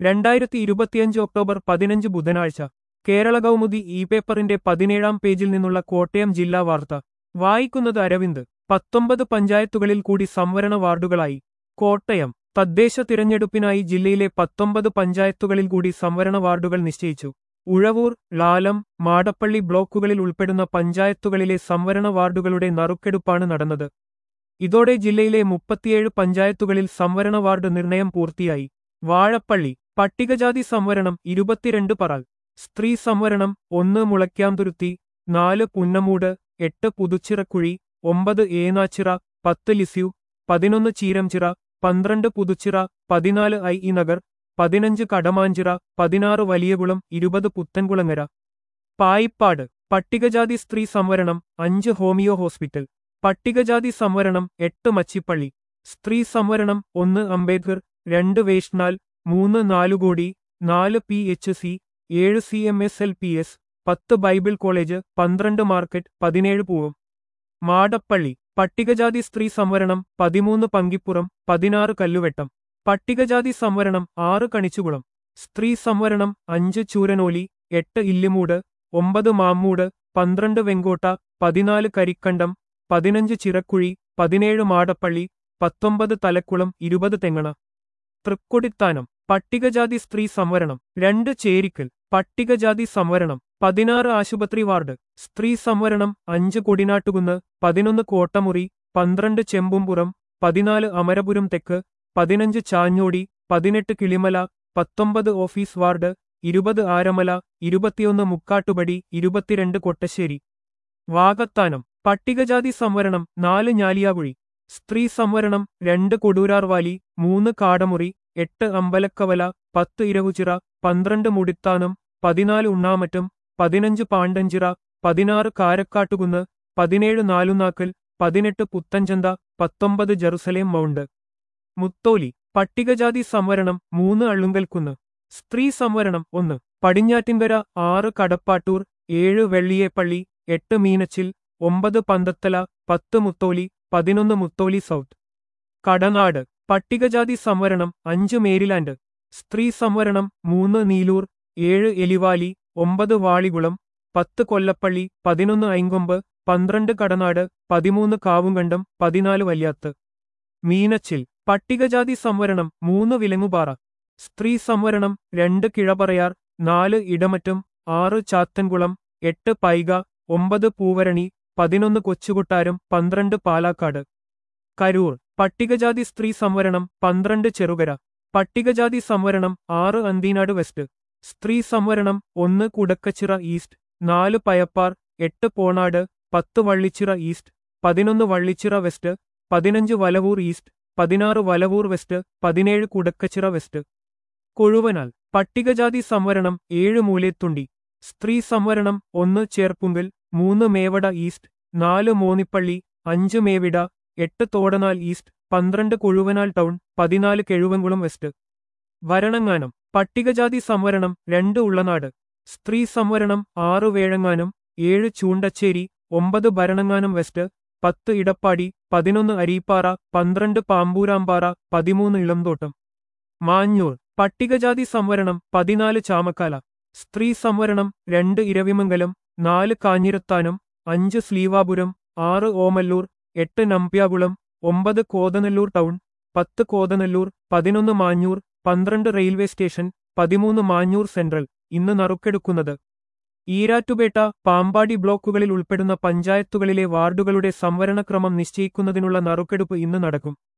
രണ്ടായിരത്തി ഇരുപത്തിയഞ്ച് ഒക്ടോബർ പതിനഞ്ച് ബുധനാഴ്ച കേരള കൗമുദി ഇ പേപ്പറിന്റെ പതിനേഴാം പേജിൽ നിന്നുള്ള കോട്ടയം ജില്ലാ വാർത്ത വായിക്കുന്നത് അരവിന്ദ് പത്തൊമ്പത് പഞ്ചായത്തുകളിൽ കൂടി സംവരണ വാർഡുകളായി കോട്ടയം തദ്ദേശ തിരഞ്ഞെടുപ്പിനായി ജില്ലയിലെ പത്തൊമ്പത് പഞ്ചായത്തുകളിൽ കൂടി സംവരണ വാർഡുകൾ നിശ്ചയിച്ചു ഉഴവൂർ ലാലം മാടപ്പള്ളി ബ്ലോക്കുകളിൽ ഉൾപ്പെടുന്ന പഞ്ചായത്തുകളിലെ സംവരണ വാർഡുകളുടെ നറുക്കെടുപ്പാണ് നടന്നത് ഇതോടെ ജില്ലയിലെ മുപ്പത്തിയേഴ് പഞ്ചായത്തുകളിൽ സംവരണ വാർഡ് നിർണയം പൂർത്തിയായി വാഴപ്പള്ളി പട്ടികജാതി സംവരണം ഇരുപത്തിരണ്ട് പറൾ സ്ത്രീ സംവരണം ഒന്ന് മുളയ്ക്കാംതുരുത്തി നാല് പുന്നമൂട് എട്ട് പുതുച്ചിറക്കുഴി ഒമ്പത് ഏനാച്ചിറ പത്ത് ലിസ്യു പതിനൊന്ന് ചീരംചിറ പന്ത്രണ്ട് പുതുച്ചിറ പതിനാല് ഐ ഇ നഗർ പതിനഞ്ച് കടമാഞ്ചിറ പതിനാറ് വലിയകുളം ഇരുപത് പുത്തൻകുളങ്ങര പായിപ്പാട് പട്ടികജാതി സ്ത്രീ സംവരണം അഞ്ച് ഹോമിയോ ഹോസ്പിറ്റൽ പട്ടികജാതി സംവരണം എട്ട് മച്ചിപ്പള്ളി സ്ത്രീ സംവരണം ഒന്ന് അംബേദ്കർ രണ്ട് വേഷ്നാൽ മൂന്ന് നാലുകോടി നാല് പി എച്ച് സി ഏഴ് C M S L P S പത്ത് ബൈബിൾ കോളേജ് പന്ത്രണ്ട് മാർക്കറ്റ് പതിനേഴ് പൂവം മാടപ്പള്ളി പട്ടികജാതി സ്ത്രീ സംവരണം പതിമൂന്ന് പങ്കിപ്പുറം പതിനാറ് കല്ലുവെട്ടം പട്ടികജാതി സംവരണം ആറ് കണിച്ചുകുളം സ്ത്രീ സംവരണം അഞ്ച് ചൂരനോലി എട്ട് ഇല്ലിമൂട് ഒമ്പത് മാമ്മൂട് പന്ത്രണ്ട് വെങ്കോട്ട പതിനാല് കരിക്കണ്ടം പതിനഞ്ച് ചിറക്കുഴി പതിനേഴ് മാടപ്പള്ളി പത്തൊമ്പത് തലക്കുളം ഇരുപത് തെങ്ങണ തൃക്കൊടിത്താനം പട്ടികജാതി സ്ത്രീ സംവരണം രണ്ട് ചേരിക്കൽ പട്ടികജാതി സംവരണം പതിനാറ് ആശുപത്രി വാർഡ് സ്ത്രീ സംവരണം അഞ്ച് കൊടിനാട്ടുകുന്ന് പതിനൊന്ന് കോട്ടമുറി പന്ത്രണ്ട് ചെമ്പുംപുറം പതിനാല് അമരപുരം തെക്ക് പതിനഞ്ച് ചാഞ്ഞോടി പതിനെട്ട് കിളിമല പത്തൊമ്പത് ഓഫീസ് വാർഡ് ഇരുപത് ആരമല ഇരുപത്തിയൊന്ന് മുക്കാട്ടുപടി ഇരുപത്തിരണ്ട് കൊട്ടശ്ശേരി വാകത്താനം പട്ടികജാതി സംവരണം നാല് ഞാലിയാകുഴി സ്ത്രീ സംവരണം രണ്ട് കൊടൂരാർവാലി മൂന്ന് കാടമുറി എട്ട് അമ്പലക്കവല പത്ത് ഇരവുചിറ പന്ത്രണ്ട് മുടിത്താനം പതിനാല് ഉണ്ണാമറ്റം പതിനഞ്ച് പാണ്ടഞ്ചിറ പതിനാറ് കാരക്കാട്ടുകുന്ന് പതിനേഴ് നാലുനാക്കൽ പതിനെട്ട് പുത്തഞ്ചന്ത പത്തൊമ്പത് ജെറുസലേം മൗണ്ട് മുത്തോലി പട്ടികജാതി സംവരണം മൂന്ന് അള്ളുങ്കൽക്കുന്ന് സ്ത്രീ സംവരണം ഒന്ന് പടിഞ്ഞാറ്റിൻകര ആറ് കടപ്പാട്ടൂർ ഏഴ് വെള്ളിയേപ്പള്ളി എട്ട് മീനച്ചിൽ ഒമ്പത് പന്തത്തല പത്ത് മുത്തോലി പതിനൊന്ന് മുത്തോലി സൗത്ത് കടനാട് പട്ടികജാതി സംവരണം അഞ്ച് മേരിലാൻഡ് സ്ത്രീ സംവരണം മൂന്ന് നീലൂർ ഏഴ് എലിവാലി ഒമ്പത് വാളികുളം പത്ത് കൊല്ലപ്പള്ളി പതിനൊന്ന് ഐങ്കൊമ്പ് പന്ത്രണ്ട് കടനാട് പതിമൂന്ന് കാവുങ്കണ്ടം പതിനാല് വല്യാത്ത് മീനച്ചിൽ പട്ടികജാതി സംവരണം മൂന്ന് വിലങ്ങുപാറ സ്ത്രീ സംവരണം രണ്ട് കിഴപറയാർ നാല് ഇടമറ്റം ആറ് ചാത്തൻകുളം എട്ട് പൈക ഒമ്പത് പൂവരണി പതിനൊന്ന് കൊച്ചുകൊട്ടാരം പന്ത്രണ്ട് പാലാക്കാട് കരൂർ പട്ടികജാതി സ്ത്രീ സംവരണം പന്ത്രണ്ട് ചെറുകര പട്ടികജാതി സംവരണം ആറ് അന്തീനാട് വെസ്റ്റ് സ്ത്രീ സംവരണം ഒന്ന് കുടക്കച്ചിറ ഈസ്റ്റ് നാല് പയപ്പാർ എട്ട് പോണാട് പത്ത് വള്ളിച്ചിറ ഈസ്റ്റ് പതിനൊന്ന് വള്ളിച്ചിറ വെസ്റ്റ് പതിനഞ്ച് വലവൂർ ഈസ്റ്റ് പതിനാറ് വലവൂർ വെസ്റ്റ് പതിനേഴ് കുടക്കച്ചിറ വെസ്റ്റ് കൊഴുവനാൽ പട്ടികജാതി സംവരണം ഏഴ് മൂലേത്തുണ്ടി സ്ത്രീ സംവരണം ഒന്ന് ചേർപ്പുങ്കൽ മൂന്ന് മേവട ഈസ്റ്റ് നാല് മോനിപ്പള്ളി അഞ്ച് മേവിട എട്ട് തോടനാൽ ഈസ്റ്റ് പന്ത്രണ്ട് കൊഴുവനാൽ ടൗൺ പതിനാല് കെഴുവൻകുളം വെസ്റ്റ് വരണങ്ങാനം പട്ടികജാതി സംവരണം രണ്ട് ഉള്ളനാട് സ്ത്രീ സംവരണം ആറ് വേഴങ്ങാനം ഏഴ് ചൂണ്ടച്ചേരി ഒമ്പത് ഭരണങ്ങാനം വെസ്റ്റ് പത്ത് ഇടപ്പാടി പതിനൊന്ന് അരീപ്പാറ പന്ത്രണ്ട് പാമ്പൂരാമ്പാറ പതിമൂന്ന് ഇളംതോട്ടം മാഞ്ഞൂർ പട്ടികജാതി സംവരണം പതിനാല് ചാമക്കാല സ്ത്രീ സംവരണം രണ്ട് ഇരവിമംഗലം നാല് കാഞ്ഞിരത്താനം അഞ്ച് സ്ലീവാപുരം ആറ് ഓമല്ലൂർ എട്ട് നമ്പ്യാകുളം ഒമ്പത് കോതനല്ലൂർ ടൗൺ പത്ത് കോതനല്ലൂർ പതിനൊന്ന് മാഞ്ഞൂർ പന്ത്രണ്ട് റെയിൽവേ സ്റ്റേഷൻ പതിമൂന്ന് മാഞ്ഞൂർ സെൻട്രൽ ഇന്ന് നറുക്കെടുക്കുന്നത് ഈരാറ്റുപേട്ട പാമ്പാടി ബ്ലോക്കുകളിൽ ഉൾപ്പെടുന്ന പഞ്ചായത്തുകളിലെ വാർഡുകളുടെ സംവരണക്രമം നിശ്ചയിക്കുന്നതിനുള്ള നറുക്കെടുപ്പ് ഇന്ന് നടക്കും